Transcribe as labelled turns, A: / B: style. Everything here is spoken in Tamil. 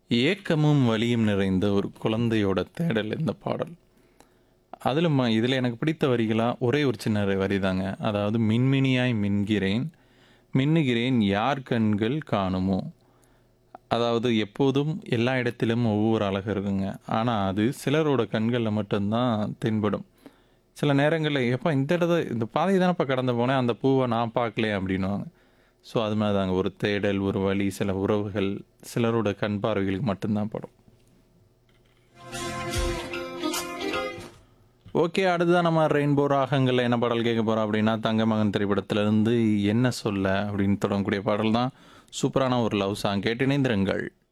A: ஏக்கமும் வலியும் நிறைந்த ஒரு குழந்தையோட தேடல் இந்த பாடல் அதில் ம இதில் எனக்கு பிடித்த வரிகளாக ஒரே ஒரு சின்ன வரி தாங்க அதாவது மின்மினியாய் மின்கிறேன் மின்னுகிறேன் யார் கண்கள் காணுமோ அதாவது எப்போதும் எல்லா இடத்திலும் ஒவ்வொரு அழகு இருக்குங்க ஆனால் அது சிலரோட கண்களில் மட்டும்தான் தென்படும் சில நேரங்களில் எப்போ இந்த இடத்த இந்த பாதை தானப்பா கடந்து போனேன் அந்த பூவை நான் பார்க்கலையே அப்படின்னுவாங்க ஸோ அது மாதிரி தாங்க ஒரு தேடல் ஒரு வழி சில உறவுகள் சிலரோட கண் பார்வைகளுக்கு மட்டும்தான் படும் ஓகே அடுத்ததான் நம்ம ரெயின்போ ராகங்களில் என்ன பாடல் கேட்க போகிறோம் அப்படின்னா தங்க மகன் திரைப்படத்திலிருந்து என்ன சொல்ல அப்படின்னு தொடங்கக்கூடிய பாடல் தான் சூப்பரான ஒரு லவ் சாங் கேட்டு இணைந்திருங்கள்